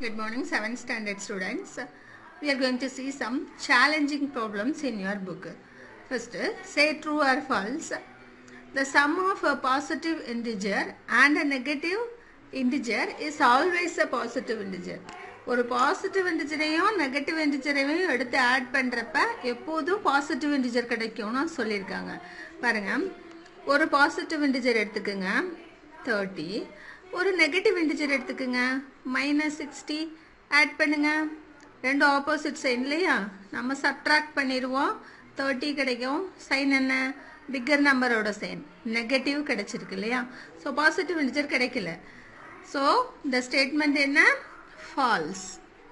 Good morning, 7th standard students. We are going to see some challenging problems in your book. First, say true or false. The sum of a positive integer and a negative integer is always a positive integer. ஒரு positive இன்டிஜரையும் negative இன்டிஜரையும் எடுத்து add பண்ணுறப்ப எப்போதும் positive integer கிடைக்கும்னு சொல்லியிருக்காங்க பாருங்க ஒரு பாசிட்டிவ் இன்டிஜர் எடுத்துக்கோங்க தேர்ட்டி ஒரு நெகட்டிவ் இன்டிஜர் எடுத்துக்கோங்க மைனஸ் சிக்ஸ்டி ஆட் பண்ணுங்க ரெண்டு ஆப்போசிட் சைன் இல்லையா நம்ம சப்ட்ராக்ட் பண்ணிடுவோம் தேர்ட்டி கிடைக்கும் சைன் என்ன பிக்கர் நம்பரோட சைன் நெகட்டிவ் கிடைச்சிருக்கு இல்லையா ஸோ பாசிட்டிவ் இன்டிஜர் கிடைக்கல ஸோ இந்த ஸ்டேட்மெண்ட் என்ன false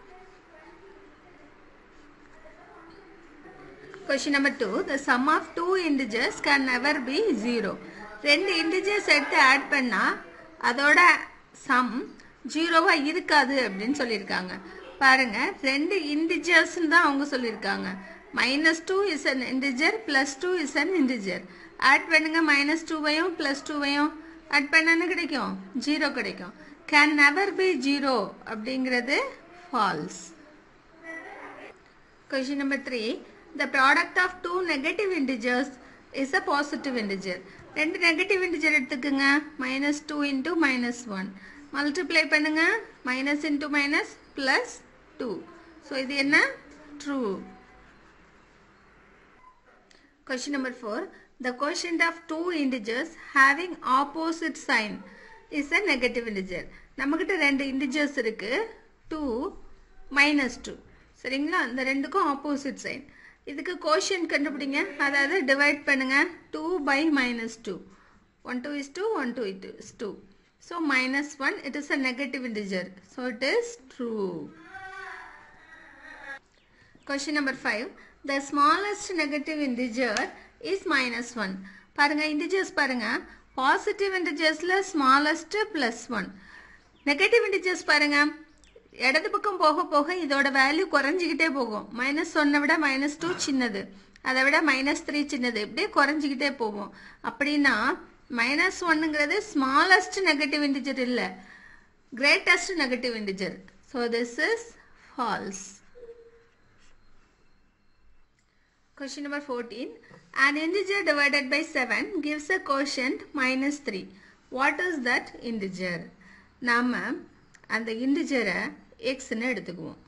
Question number two, the sum of two integers can never be zero. ரெண்டு integers எடுத்து ஆட் பண்ணா அதோட சம் ஜீரோவா இருக்காது அப்படின்னு சொல்லியிருக்காங்க பாருங்க ரெண்டு integers தான் அவங்க சொல்லியிருக்காங்க minus two is an integer plus two is an integer add பண்ணுங்க மைனஸ் டூவையும் பிளஸ் டூவையும் ஆட் பண்ண கிடைக்கும் ஜீரோ கிடைக்கும் கேன் நெவர் பி ஜீரோ அப்படிங்கிறது false Question number three. The product of two negative integers is a positive integer. ரெண்டு negative integer எடுத்துக்கோங்க minus two into minus one multiply பண்ணுங்க minus into minus plus two so இது என்ன true Question number four. The quotient of two integers having opposite sign is a negative integer. நம்மகிட்ட ரெண்டு integers இருக்கு two minus two சரிங்களா இந்த ரெண்டுக்கும் opposite sign இதுக்கு கோஷன் கண்டுபிடிங்க அதாவது டிவைட் பண்ணுங்க two by minus two one two is two one two it is two so minus one it is a negative integer so it is true Question number 5. The smallest negative integer is minus 1. பாருங்க integers பாருங்க positive integersல smallest plus 1. negative integers பாருங்க இடது பக்கம் போக போக இதோட value குறைஞ்சிக்கிட்டே போகும் மைனஸ் ஒன்னை விட மைனஸ் டூ சின்னது அதை விட மைனஸ் த்ரீ சின்னது இப்படியே குறைஞ்சிக்கிட்டே போகும் அப்படின்னா மைனஸ் ஒன்னுங்கிறது ஸ்மாலஸ்ட் நெகட்டிவ் இன்டிஜர் இல்லை greatest negative integer so this is false Question number 14. An integer divided by 7 gives a quotient minus 3. What is that integer? நாம அந்த இன்டிஜரை எக்ஸ்ன்னு எடுத்துக்குவோம்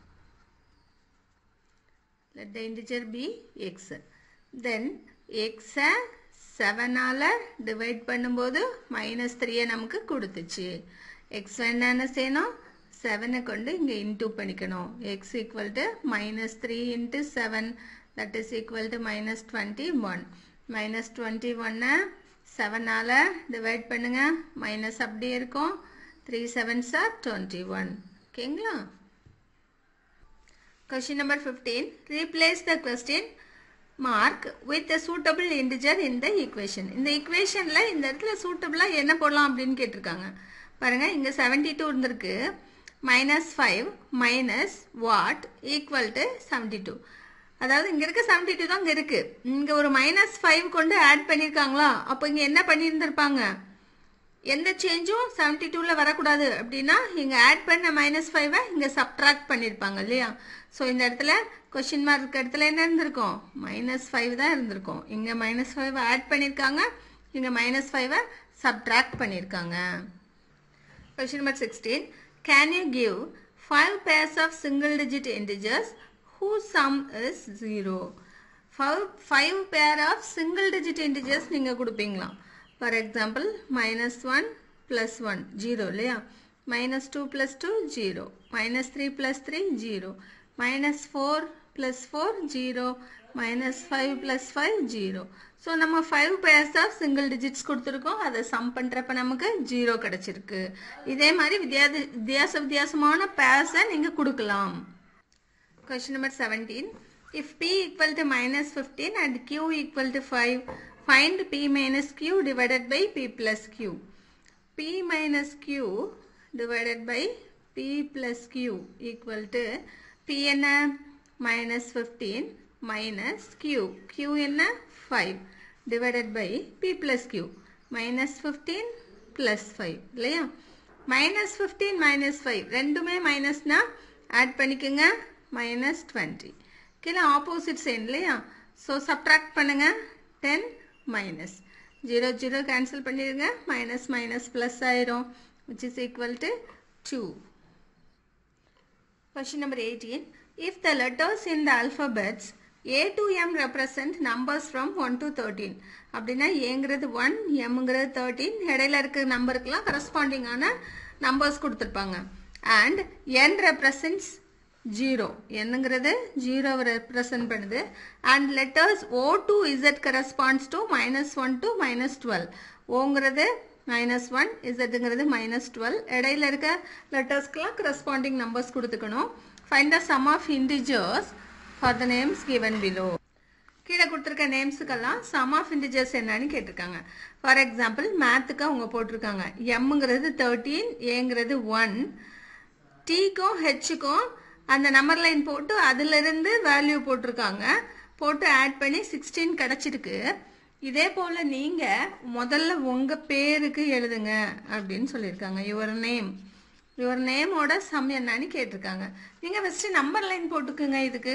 let the integer be x then எக்ஸை செவனால் divide பண்ணும்போது minus த்ரீயை நமக்கு கொடுத்துச்சு எக்ஸ் என்னென்ன செய்யணும் செவனை கொண்டு இங்கே இன்டூ பண்ணிக்கணும் x equal to minus three into seven that is equal to minus twenty one minus twenty ஒன்னை செவனால் டிவைட் பண்ணுங்க மைனஸ் அப்படியே இருக்கும் three seven are twenty one ஓகேங்களா Question number 15. Replace the question mark with a suitable integer in the equation. இந்த equationல இந்த இடத்துல suitable என்ன போடலாம் அப்படின்னு கேட்டிருக்காங்க பாருங்க இங்க 72 இருந்திருக்கு minus 5 minus what equal to 72. அதாவது இங்க இருக்க 72 தான் இங்க இருக்கு இங்க ஒரு மைனஸ் ஃபைவ் கொண்டு ஆட் பண்ணிருக்காங்களா அப்போ இங்க என்ன பண்ணியிருந்திருப்பாங்க எந்த சேஞ்சும் செவன்டி டூவில் வரக்கூடாது அப்படின்னா இங்கே ஆட் பண்ண மைனஸ் ஃபைவை இங்கே சப்ட்ராக்ட் பண்ணியிருப்பாங்க இல்லையா ஸோ இந்த இடத்துல கொஷின் மார்க் இருக்க இடத்துல என்ன இருந்திருக்கும் மைனஸ் ஃபைவ் தான் இருந்திருக்கும் இங்கே மைனஸ் ஃபைவ் ஆட் பண்ணியிருக்காங்க இங்கே மைனஸ் ஃபைவை சப்ட்ராக்ட் பண்ணியிருக்காங்க question number sixteen can you give five pairs of single digit integers who sum is zero five five pair of single digit integers நீங்கள் கொடுப்பீங்களாம் for example minus one plus one zero இல்லையா minus two plus two zero minus three plus three zero minus four plus four zero minus five plus five zero so நம்ம five pairs of single digits கொடுத்துருக்கோம் அதை some பண்ணுறப்ப நமக்கு zero கிடச்சிருக்கு இதே மாதிரி வித்தியாச வித்தியாச வித்தியாசமான பேர்ஸை நீங்கள் கொடுக்கலாம் question number seventeen if p equal to minus fifteen and q equal to five find p minus q divided by p plus q. p minus q divided by p plus q equal to p என்ன minus 15 minus q. q என்ன 5 divided by p plus q minus 15 plus 5 இல்லையா minus fifteen minus five ரெண்டுமே மைனஸ்னா add பண்ணிக்கோங்க minus twenty கீழே opposite sign இல்லையா so subtract பண்ணுங்க ten minus zero zero cancel பண்ணிடுங்க மைனஸ் மைனஸ் ப்ளஸ் ஆயிரும் which is equal to two Question number 18. If the letters in the alphabets A to M represent numbers from 1 to 13. அப்படின்னா ஏங்கிறது 1, Mங்கிறது 13, இடையில இருக்க நம்பருக்குலாம் கரஸ்பாண்டிங்கான நம்பர்ஸ் கொடுத்துருப்பாங்க அண்ட் N represents 0. என்னங்கிறது 0 ரெப்ரசன்ட் பண்ணுது and letters O to Z corresponds to minus 1 to minus 12. ஓங்கிறது மைனஸ் ஒன் இசட்டுங்கிறது மைனஸ் டுவெல் இடையில இருக்க லெட்டர்ஸ்க்கெலாம் கரஸ்பாண்டிங் நம்பர்ஸ் கொடுத்துக்கணும் find the sum of integers for the names given below கீழே கொடுத்துருக்க நேம்ஸுக்கெல்லாம் சம் ஆஃப் இண்டிஜர்ஸ் என்னன்னு கேட்டிருக்காங்க ஃபார் எக்ஸாம்பிள் மேத்துக்கு அவங்க போட்டிருக்காங்க எம்ங்கிறது தேர்ட்டீன் ஏங்கிறது ஒன் டீக்கும் ஹெச்சுக்கும் அந்த நம்பர் லைன் போட்டு அதிலிருந்து வேல்யூ போட்டிருக்காங்க போட்டு ஆட் பண்ணி சிக்ஸ்டீன் கிடச்சிருக்கு இதே போல் நீங்கள் முதல்ல உங்கள் பேருக்கு எழுதுங்க அப்படின்னு சொல்லியிருக்காங்க யுவர் நேம் யுவர் நேமோட சம் என்னன்னு கேட்டிருக்காங்க நீங்கள் ஃபஸ்ட்டு நம்பர் லைன் போட்டுக்குங்க இதுக்கு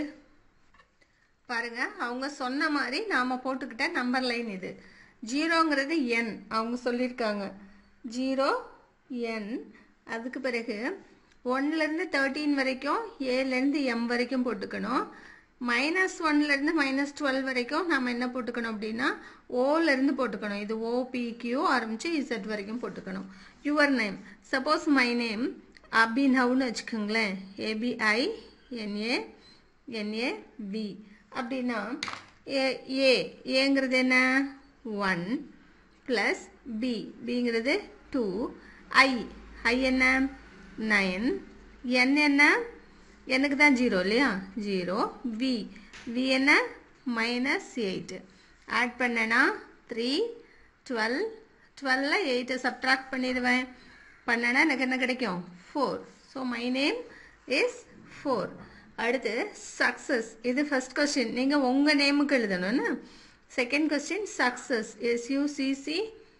பாருங்க அவங்க சொன்ன மாதிரி நாம் போட்டுக்கிட்ட நம்பர் லைன் இது ஜீரோங்கிறது என் அவங்க சொல்லியிருக்காங்க ஜீரோ என் அதுக்கு பிறகு ஒன்லேருந்து தேர்ட்டீன் வரைக்கும் ஏலேருந்து எம் வரைக்கும் போட்டுக்கணும் மைனஸ் ஒன்லேருந்து மைனஸ் டுவெல் வரைக்கும் நம்ம என்ன போட்டுக்கணும் அப்படின்னா ஓலேருந்து போட்டுக்கணும் இது ஓபிக்யூ ஆரம்பித்து இசட் வரைக்கும் போட்டுக்கணும் your name suppose my name அபினவ்னு வச்சுக்கோங்களேன் ஏபிஐ என்ஏ என்ஏ வி அப்படின்னா ஏ ஏ ஏங்கிறது என்ன ஒன் ப்ளஸ் பி பிங்கிறது டூ ஐ ஐ என்ன நைன் என் என்ன எனக்கு தான் ஜீரோ இல்லையா ஜீரோ வி வி என்ன மைனஸ் எயிட்டு ஆட் பண்ணனா த்ரீ டுவெல் டுவெல்ல எயிட்டை சப்ட்ராக்ட் பண்ணிடுவேன் பண்ணனா எனக்கு என்ன கிடைக்கும் four so my name is four அடுத்து சக்ஸஸ் இது ஃபர்ஸ்ட் கொஸ்டின் நீங்கள் உங்கள் நேமுக்கு எழுதணும்னு second question success SUCC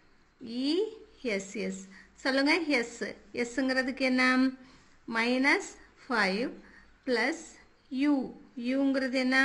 ESS சொல்லுங்கள் எஸ் எஸ்ங்கிறதுக்கு என்ன மைனஸ் ஃபைவ் ப்ளஸ் யூ யூங்கிறது என்ன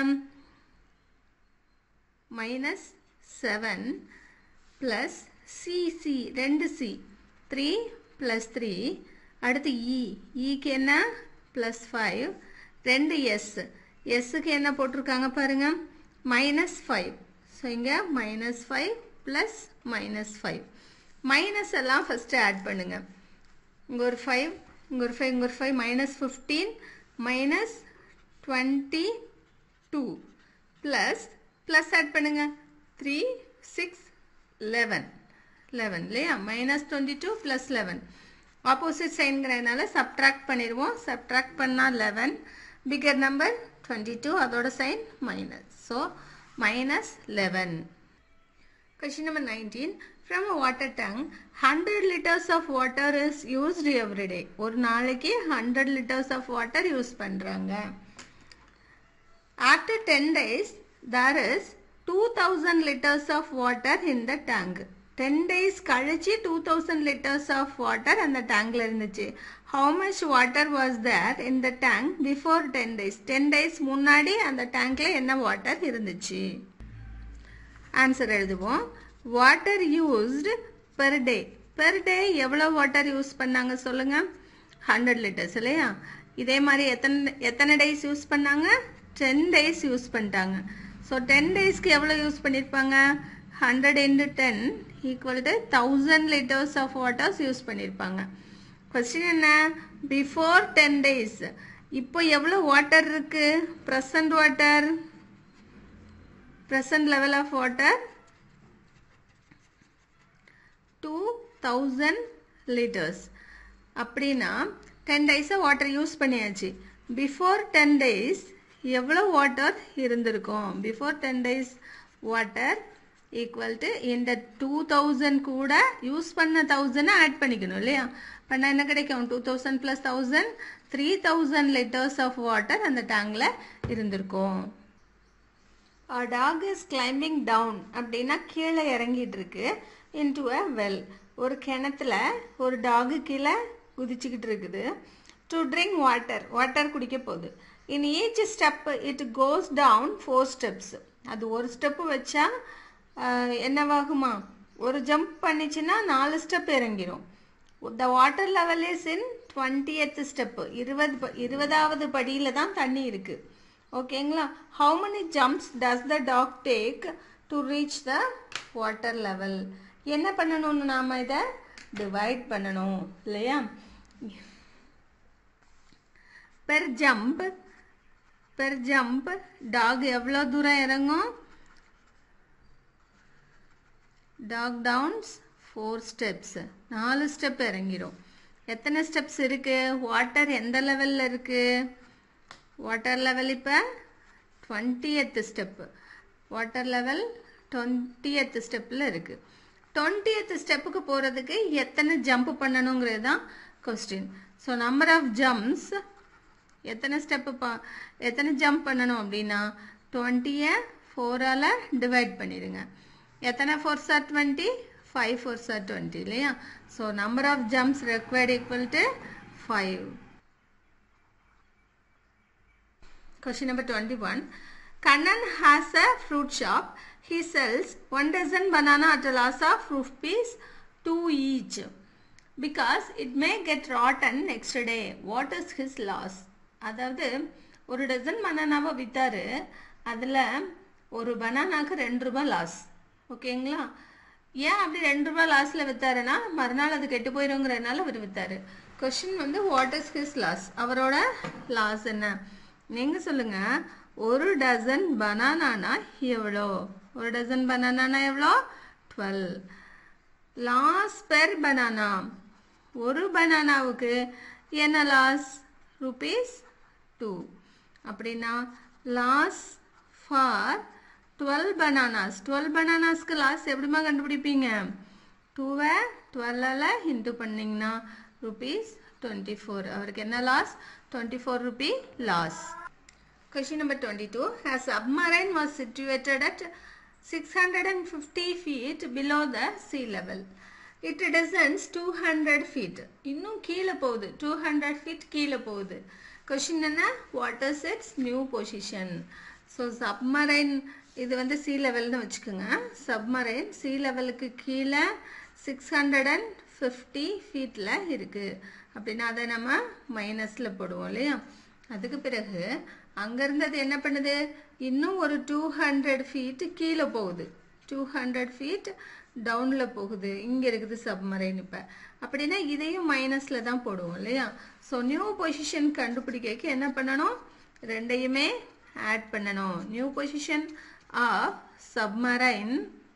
மைனஸ் செவன் ப்ளஸ் சிசி ரெண்டு சி த்ரீ ப்ளஸ் த்ரீ அடுத்து இ இக்கு என்ன ப்ளஸ் ஃபைவ் ரெண்டு எஸ் எஸ்ஸுக்கு என்ன போட்டிருக்காங்க பாருங்க மைனஸ் ஃபைவ் ஸோ இங்கே minus five plus minus five minus எல்லாம் ஃபஸ்ட்டு ஆட் பண்ணுங்க இங்கே ஒரு ஃபைவ் இங்கே ஒரு ஃபைவ் இங்கே ஒரு five minus fifteen minus twenty two plus plus add பண்ணுங்க த்ரீ சிக்ஸ் லெவன் லெவன் இல்லையா minus twenty two plus eleven opposite சைன்கிறதுனால சப்ட்ராக்ட் பண்ணிடுவோம் சப்ட்ராக்ட் பண்ணால் eleven figure number twenty two அதோட sign minus so minus eleven Question number 19. From a water tank, 100 liters of water is used every day. ஒரு நாளைக்கு 100 liters of water use பண்றாங்க. After 10 days, there is 2000 liters of water in the tank. 10 days கழிச்சு 2000 liters of water அந்த tankல இருந்துச்சு. How much water was there in the tank before 10 days? 10 days முன்னாடி அந்த tankல என்ன water இருந்துச்சு? ஆன்சர் எழுதுவோம் water used per day per day எவ்வளோ water use பண்ணாங்க சொல்லுங்க ஹண்ட்ரட் லிட்டர்ஸ் இல்லையா இதே மாதிரி எத்தனை எத்தனை டேஸ் யூஸ் பண்ணாங்க டென் டேஸ் யூஸ் பண்ணிட்டாங்க ஸோ டென் டேஸ்க்கு எவ்வளோ யூஸ் பண்ணியிருப்பாங்க hundred into ten equal to thousand litres of waters use பண்ணியிருப்பாங்க கொஸ்டின் என்ன பிஃபோர் டென் டேஸ் இப்போ எவ்வளோ வாட்டர் இருக்கு present water present level of water 2000 liters அப்படின்னா டென் டேஸை வாட்டர் யூஸ் பண்ணியாச்சு பிஃபோர் டென் டேஸ் எவ்வளோ வாட்டர் இருந்திருக்கும் before ten days water equal to இந்த டூ தௌசண்ட் கூட யூஸ் பண்ண தௌசண்டை ஆட் பண்ணிக்கணும் இல்லையா பண்ணால் என்ன கிடைக்கும் two thousand plus thousand three thousand litres of water அந்த டேங்கில் இருந்திருக்கும் டாக் இஸ் கிளைம்பிங் டவுன் அப்படின்னா கீழே இறங்கிட்டு இருக்கு இன்டு அ வெல் ஒரு கிணத்துல ஒரு டாகு கீழே குதிச்சுக்கிட்டு இருக்குது டு ட்ரிங்க் வாட்டர் வாட்டர் குடிக்க போகுது in each step it goes down four steps அது ஒரு ஸ்டெப்பு வச்சா ஆஹ், என்னவாகுமா ஒரு ஜம்ப் பண்ணிச்சுன்னா நாலு ஸ்டெப் இறங்கிரும் the water level is in twentieth step இருபது ப- இருபதாவது படியில் தான் தண்ணி இருக்கு ஓகேங்களா how many jumps does the dog take to reach the water level என்ன பண்ணணும்னு நாம இதை டிவைட் பண்ணணும் இல்லையா per jump per jump dog எவ்வளோ தூரம் இறங்கும் டாக் டவுன்ஸ் ஃபோர் ஸ்டெப்ஸ் நாலு ஸ்டெப் இறங்கிரும் எத்தனை ஸ்டெப்ஸ் இருக்கு வாட்டர் எந்த லெவலில் இருக்கு வாட்டர் லெவல் இப்போ twentieth step water level twentieth ஸ்டெப்பில் இருக்கு டுவெண்ட்டியத் ஸ்டெப்புக்கு போகிறதுக்கு எத்தனை ஜம்ப் பண்ணணுங்கிறது தான் question so number of jumps எத்தனை ஸ்டெப்பு பா எத்தனை ஜம்ப் பண்ணணும் அப்படின்னா டுவெண்ட்டியை ஃபோரால் டிவைட் பண்ணிடுங்க எத்தனை four are twenty five four are twenty இல்லையா so number of jumps required equal to five Question number 21. Kannan has a fruit shop. He sells one dozen banana at a loss of rupees two each because it may get rotten next day. What is his loss? அதாவது ஒரு dozen பனானாவை வித்தாரு அதில் ஒரு பனானாக்கு ரெண்டு ரூபாய் loss ஓகேங்களா ஏன் அப்படி ரெண்டு ரூபாய் லாஸில் வித்தாருன்னா மறுநாள் அது கெட்டு போயிருங்கிறதுனால அவர் வித்தாரு கொஷின் வந்து வாட் இஸ் ஹிஸ் லாஸ் அவரோட லாஸ் என்ன நீங்க சொல்லுங்க ஒரு டசன் பனானானா எவ்வளோ ஒரு டசன் பனானானா எவ்வளோ டுவெல் லாஸ் பெர் பனானா ஒரு பனானாவுக்கு என்ன லாஸ் ருபீஸ் டூ அப்படின்னா loss for twelve bananas twelve பனானாஸ்க்கு லாஸ் எப்படிமா கண்டுபிடிப்பீங்க டூவை டுவெல்லால் இன்ட்டு பண்ணிங்கன்னா ருபீஸ் டுவெண்ட்டி ஃபோர் அவருக்கு என்ன loss twenty four rupee loss Question number 22. A submarine was situated at 650 feet below the sea level. It descends 200 feet. இன்னும் கீழே போகுது 200 feet கீழே போகுது கொஷின் என்ன what is its new position so submarine இது வந்து சி லெவல்னு வச்சுக்கோங்க சப்மரைன் சி லெவலுக்கு கீழே சிக்ஸ் ஹண்ட்ரட் அண்ட் ஃபிஃப்டி ஃபீட்டில் இருக்குது அப்படின்னா அதை நம்ம மைனஸில் போடுவோம் இல்லையா அதுக்கு பிறகு அங்கேருந்து அது என்ன பண்ணுது இன்னும் ஒரு டூ ஹண்ட்ரட் ஃபீட் கீழே போகுது டூ ஹண்ட்ரட் ஃபீட் டவுனில் போகுது இங்கே இருக்குது சப்மரைன் இப்போ அப்படின்னா இதையும் மைனஸில் தான் போடுவோம் இல்லையா ஸோ நியூ பொசிஷன் கண்டுபிடிக்க என்ன பண்ணணும் ரெண்டையுமே ஆட் பண்ணணும் new position of submarine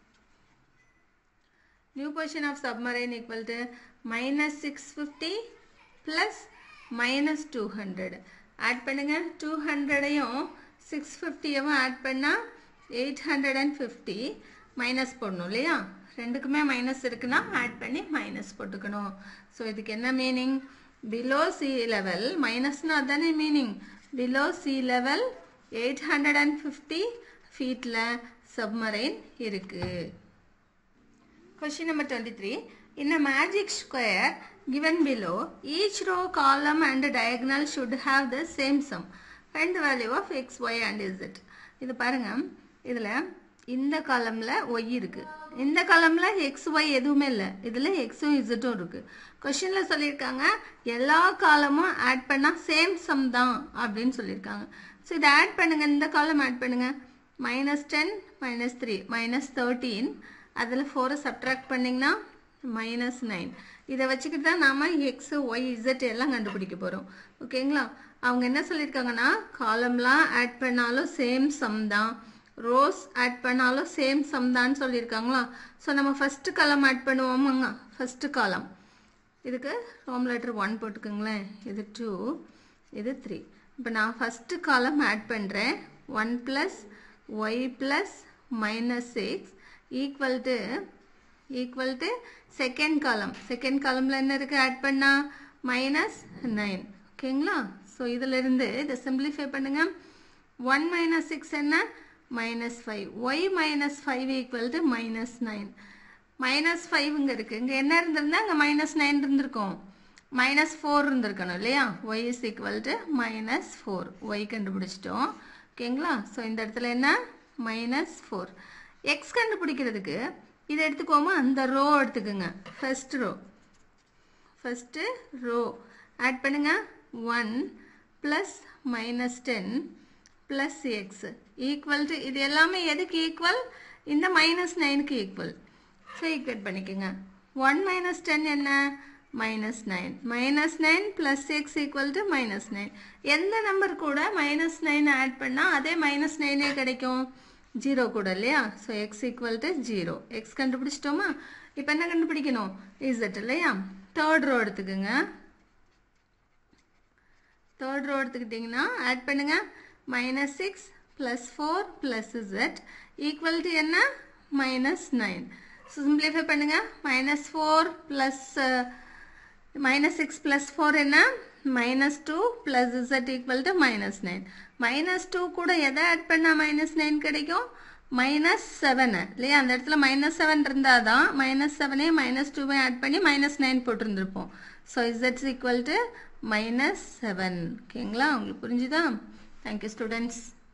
new position of submarine equal to minus six fifty plus minus two hundred add பண்ணுங்க டூ ஹண்ட்ரடையும் சிக்ஸ் ஃபிஃப்டியவும் ஆட் பண்ணால் eight hundred and fifty minus போடணும் இல்லையா ரெண்டுக்குமே மைனஸ் இருக்குன்னா ஆட் பண்ணி மைனஸ் போட்டுக்கணும் ஸோ இதுக்கு என்ன மீனிங் பிலோ சி லெவல் மைனஸ்னா தானே meaning below sea level eight hundred and fifty ஃபீட்டில் சப்மரைன் இருக்குது Question number 23. In a magic square given below, each row, column and diagonal should have the same sum. Find the value of x, y and z. இது பாருங்க இதில் இந்த காலமில் Y இருக்கு இந்த காலமில் X Y எதுவுமே இல்லை இதில் எக்ஸும் இசட்டும் இருக்கு கொஷினில் சொல்லியிருக்காங்க எல்லா காலமும் ஆட் பண்ணால் சேம் சம் தான் அப்படின்னு சொல்லியிருக்காங்க ஸோ இதை ஆட் பண்ணுங்க இந்த காலம் ஆட் பண்ணுங்க minus ten minus three minus thirteen அதில் ஃபோரை சப்ட்ராக்ட் பண்ணிங்கன்னா மைனஸ் நைன் இதை வச்சுக்கிட்டு தான் நாம் எக்ஸ் ஒய் இசட் எல்லாம் கண்டுபிடிக்க போகிறோம் ஓகேங்களா அவங்க என்ன சொல்லியிருக்காங்கன்னா காலம்லாம் ஆட் பண்ணாலும் சேம் சம் தான் ரோஸ் ஆட் பண்ணாலும் சேம் சம் தான் சொல்லியிருக்காங்களா ஸோ நம்ம ஃபஸ்ட்டு காலம் ஆட் பண்ணுவோமாங்க ஃபஸ்ட்டு காலம் இதுக்கு ரோம் லெட்டர் ஒன் போட்டுக்கோங்களேன் இது டூ இது த்ரீ இப்போ நான் ஃபஸ்ட்டு காலம் ஆட் பண்ணுறேன் one plus y plus minus six equal to equal to second column second காலமில் என்ன இருக்குது ஆட் பண்ணால் மைனஸ் நைன் ஓகேங்களா ஸோ இதிலிருந்து இதை சிம்பிளிஃபை பண்ணுங்கள் ஒன் மைனஸ் சிக்ஸ் என்ன minus five y minus five equal to minus nine minus five இங்கே இருக்குது இங்கே என்ன இருந்திருந்தா இங்கே மைனஸ் நைன் இருந்திருக்கும் மைனஸ் ஃபோர் இருந்திருக்கணும் இல்லையா y is equal to minus four y கண்டுபிடிச்சிட்டோம் ஓகேங்களா ஸோ இந்த இடத்துல என்ன மைனஸ் ஃபோர் எக்ஸ் கண்டுபிடிக்கிறதுக்கு இதை எடுத்துக்கோமா அந்த ரோ எடுத்துக்கோங்க first row first row add பண்ணுங்க one plus minus ten plus x equal to இது எல்லாமே எதுக்கு ஈக்குவல் இந்த மைனஸ் நைனுக்கு ஈக்குவல் ஸோ ஈக்குவேட் பண்ணிக்கோங்க ஒன் மைனஸ் டென் என்ன minus nine minus nine plus x equal to minus nine எந்த number கூட மைனஸ் நைன் ஆட் பண்ணால் அதே மைனஸ் நைனே கிடைக்கும் ஜீரோ கூட இல்லையா so x equal to zero x கண்டுபிடிச்சிட்டோமா இப்போ என்ன கண்டுபிடிக்கணும் இசட் இல்லையா தேர்ட் ரோ எடுத்துக்கோங்க தேர்ட் ரோ எடுத்துக்கிட்டிங்கன்னா ஆட் பண்ணுங்க minus six plus four plus z equal to என்ன மைனஸ் நைன் ஸோ சிம்பிளிஃபை பண்ணுங்க minus four plus minus six plus four என்ன minus two plus z equal to minus nine minus two கூட எதை add பண்ணால் minus nine கிடைக்கும் minus seven இல்லையா அந்த இடத்துல மைனஸ் செவன் இருந்தால் தான் மைனஸ் செவனே மைனஸ் டூவே ஆட் பண்ணி மைனஸ் நைன் போட்டிருந்துருப்போம் ஸோ இசட்ஸ் ஈக்குவல் டு மைனஸ் செவன் ஓகேங்களா உங்களுக்கு புரிஞ்சுதா தேங்க்யூ ஸ்டூடெண்ட்ஸ்